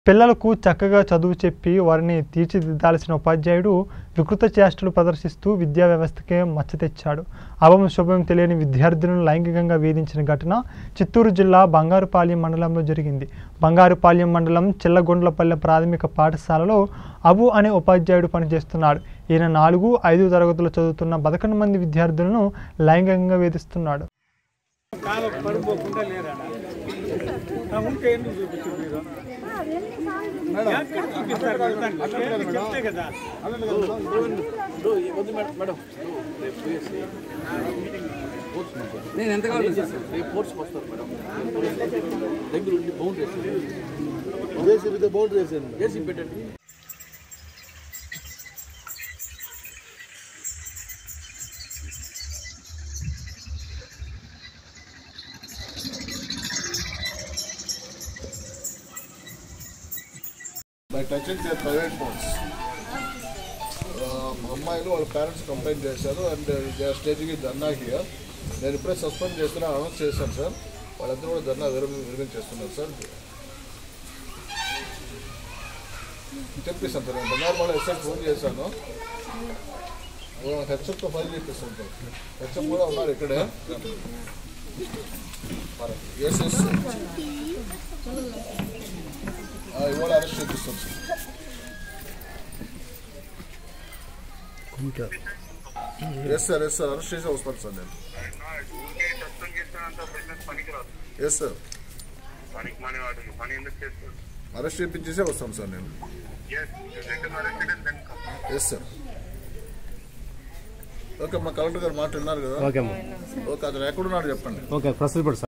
పిల్లలకు చక్కగా చదువు చెప్పి వారిని తీర్చిదిద్దాల్సిన ఉపాధ్యాయుడు వికృత చేష్టలు ప్రదర్శిస్తూ విద్యా వ్యవస్థకే మచ్చ తెచ్చాడు అభం శుభం తెలియని విద్యార్థులను లైంగికంగా వేధించిన ఘటన చిత్తూరు జిల్లా బంగారుపాలెం మండలంలో జరిగింది బంగారుపాలెం మండలం చిల్లగొండ్లపల్లె ప్రాథమిక పాఠశాలలో అబు అనే ఉపాధ్యాయుడు పనిచేస్తున్నాడు ఈయన నాలుగు ఐదు తరగతులు చదువుతున్న పదకొండు మంది విద్యార్థులను లైంగికంగా వేధిస్తున్నాడు కాలు పడిపోకుండా లేరా ఆ, ఉంటే ఎందుకు చూపించు మీరు ఎక్కడ చూపిస్తారు మీరు దాన్ని? పేర్లు చెప్తే కదా నేను ఎంత కావాలి రేపు ఫోర్స్కి వస్తారు మేడం దగ్గర ఉండి బౌండరీ వేసి జేసీబీతో బౌండరీ వేసేయండి జేసీ పెట్టండి by touching their private phones అమ్మాయిలు వాళ్ళ పేరెంట్స్ కంప్లైంట్ చేశారు and they are staging dharna here నేను ఇప్పుడే సస్పెండ్ చేస్తున్నా అనౌన్స్ చేశాను సార్ వాళ్ళందరూ కూడా ధర్నా విరమి విరమించేస్తున్నారు సార్ చెప్పిస్తాను సార్ నేను బంగారు ఎస్ఐ ఫోన్ చేశాను హెచ్ఎఫ్తో ఫైల్ చేపిస్తాను సార్ హెచ్ఎఫ్ కూడా ఉన్నారు ఇక్కడే ఎస్ ఎస్ ఇవాళ అరెస్ట్ చేపిస్తాం sir yes sir yes sir arrest చేసి వస్తాను సార్ నేను ఊరికే సస్పెండ్ చేసినంత బిజినెస్ పనికిరాదు ఎస్ సార్ పనికి మానే వాటికి పని ఎందుకు చేస్తారు అరెస్ట్ చేయించేసే వస్తాను సార్ నేను yes return arrested and then come yes sir okay మా కలెక్టర్ గారు మాట విన్నారు కదా ఓకే అమ్మా ఓకే అతను ఎక్కడున్నాడు చెప్పండి ఓకే ప్రస్తుత